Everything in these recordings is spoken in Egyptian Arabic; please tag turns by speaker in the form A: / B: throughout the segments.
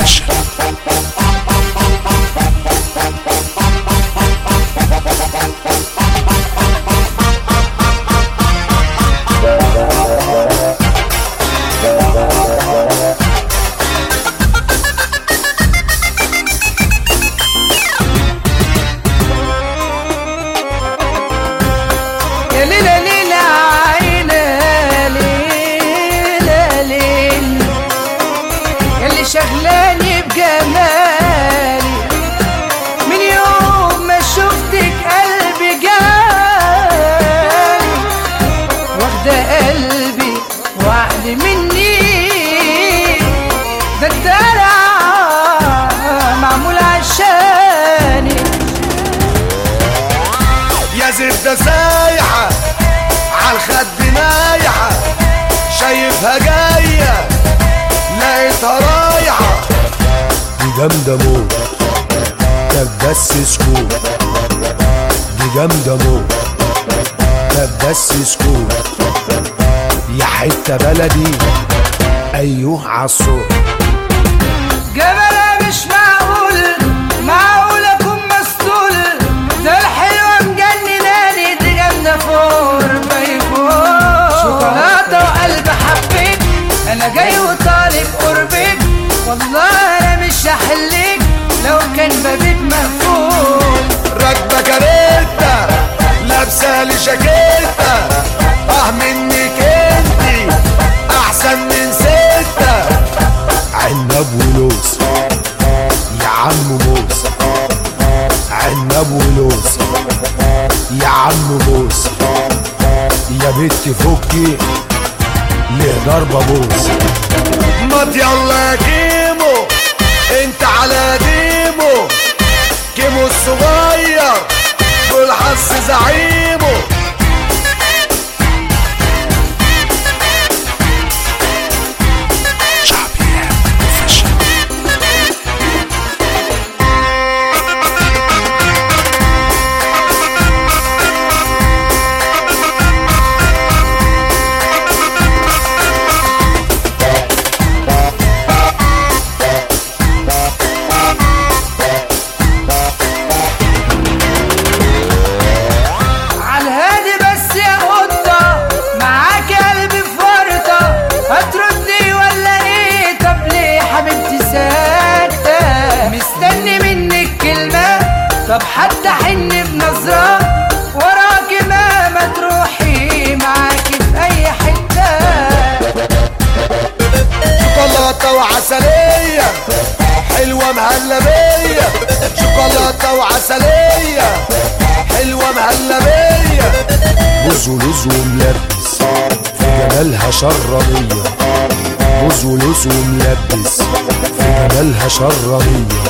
A: يا ليلى ليلى عينا ليلى ليل ياللي شغلاني بجمالي من يوم ما شفتك قلبي جالي واخدة قلبي وعد مني ده الدلع معمول عشاني
B: يا زبدة سايحة عالخد نايحة شايفها جاية لقيتها رايحة
C: دي جامدة موت طب بس سكوت دي جامدة موت طب بس سكوت يا حتة بلدي أيوه عالصوت
A: جبلة مش معقول معقول اكون مسطول ده الحلوة مجنناني دي جامدة فور ما يكون شوكولاتة وقلب حبيت انا جاي وطالب قربك والله انا مش هحلك لو كان بابك مقفول
B: راكبة كاريتا لابسة لي شاكيتا اه منك انتي احسن من ستة
C: عنب ولوز يا عم موز عنب ولوز يا عم موز يا بنت فكي ليه ضربة بوز
B: ما يلا يا كيمو انت على ديمو كيمو الصغير والحس زعيمه
A: عالهادي بس يا قطة معاك قلبي في ورطة هتردي ولا ايه طب ليه حبيبتي ساكتة مستني منك كلمة طب حتى حن بنظرة وراكي ما ما تروحي معاكي في اي حتة
B: شوكولاتة وعسلية حلوة مهلبية شوكولاتة وعسلية حلوة مهلبية
C: بوز ولوز وملبس في جمالها شرمية بوز ولوز وملبس في جمالها شرمية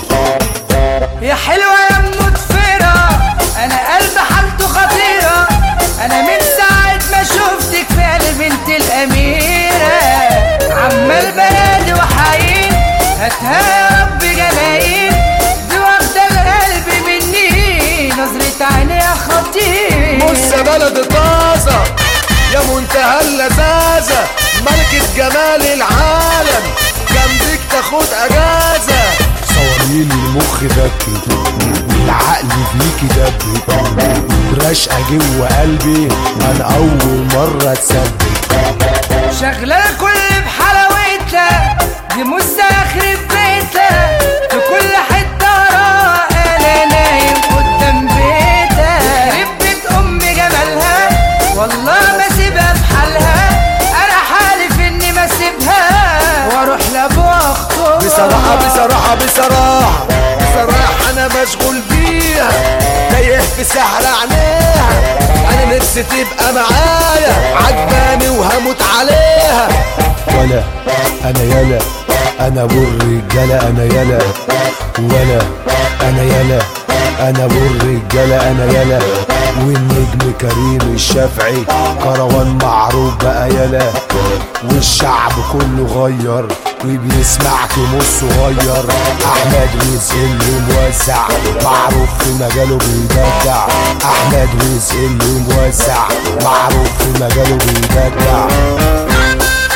A: يا حلوة يا مدفرة أنا قلب حالته خطيرة أنا من ساعة ما شفتك في قلب انت الأميرة عمال بنادي وحايل هاتها يا رب جلايل دي واخدة القلب مني نظرة عينيها خطير
B: بص يا بلد طازة يا منتهى اللذاذة ملكة جمال العالم جنبك تاخد اجازة
C: صواريلي المخ دكت والعقل فيكي دبت رشقة جوه قلبي انا اول مرة اتثبت
A: شغلة الكل بحلاوتها دي موسى يخرب بيتها في كل حتة وراها انا نايم قدام بيتها يخرب بيت ام جمالها والله ما سيبها في حالها انا حالف اني ما سيبها واروح لابوها اخطبها
B: بصراحة بصراحة بصراحة بصراحة أنا مشغول بيها تايه في سحر عينيها أنا نفسي تبقى معايا عجباني وهموت عليها
C: ولا انا يلا انا ابو الرجالة انا يلا ولا انا يلا انا ابو الرجالة انا يلا والنجم كريم الشافعي كروان معروف بقى يلا والشعب كله غير وبيسمع كيمو الصغير احمد رزق اللي موزع معروف في مجاله بيبدع احمد رزق اللي موزع معروف في مجاله بيبدع